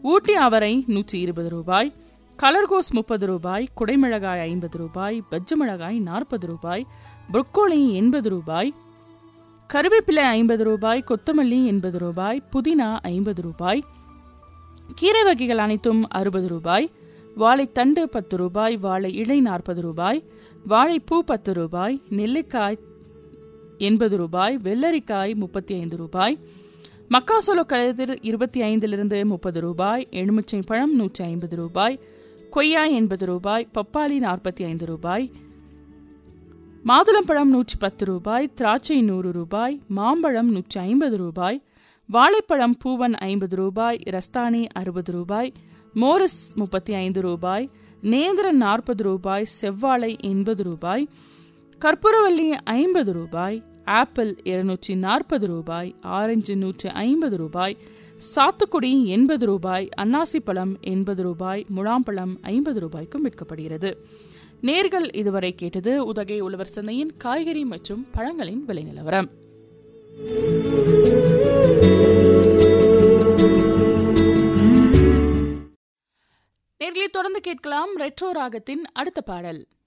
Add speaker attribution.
Speaker 1: ஊட்டி அவரை நூற்றி இருபது ரூபாய் கலர்கோஸ் முப்பது ரூபாய் குடைமிளகாய் ஐம்பது ரூபாய் பஜ்ஜு மிளகாய் நாற்பது ரூபாய் புரோக்கோலி எண்பது ரூபாய் கருவேப்பிலை ஐம்பது ரூபாய் கொத்தமல்லி எண்பது ரூபாய் புதினா ஐம்பது ரூபாய் கீரை வகைகள் அனைத்தும் அறுபது ரூபாய் வாழைத்தண்டு பத்து ரூபாய் வாழை இலை நாற்பது ரூபாய் வாழைப்பூ பத்து ரூபாய் நெல்லிக்காய் எண்பது ரூபாய் வெள்ளரிக்காய் முப்பத்தி ஐந்து ரூபாய் மக்காசோள கதிர் இருபத்தி ஐந்திலிருந்து முப்பது ரூபாய் எலுமிச்சை பழம் நூற்றி ஐம்பது ரூபாய் கொய்யா எண்பது ரூபாய் பப்பாளி நாற்பத்தி ஐந்து ரூபாய் மாதுளம்பழம் நூற்றி பத்து ரூபாய் திராட்சை நூறு ரூபாய் மாம்பழம் நூற்றி ஐம்பது ரூபாய் வாழைப்பழம் பூவன் ஐம்பது ரூபாய் ரஸ்தானி அறுபது ரூபாய் மோரிஸ் முப்பத்தி ஐந்து ரூபாய் நேந்திரன் நாற்பது ரூபாய் செவ்வாழை எண்பது ரூபாய் கற்பூரவல்லி ஐம்பது ரூபாய் ஆப்பிள் இருநூற்றி நாற்பது ரூபாய் ஆரஞ்சு நூற்றி ஐம்பது ரூபாய் சாத்துக்குடி எண்பது ரூபாய் அன்னாசி பழம் எண்பது ரூபாய் முலாம்பழம் ஐம்பது ரூபாய்க்கும் விற்கப்படுகிறது நேர்கள் இதுவரை கேட்டது உதகை உழவர் சந்தையின் காய்கறி மற்றும் பழங்களின் விலை நிலவரம் நேர்களை தொடர்ந்து கேட்கலாம் ரெட்ரோ ராகத்தின் அடுத்த பாடல்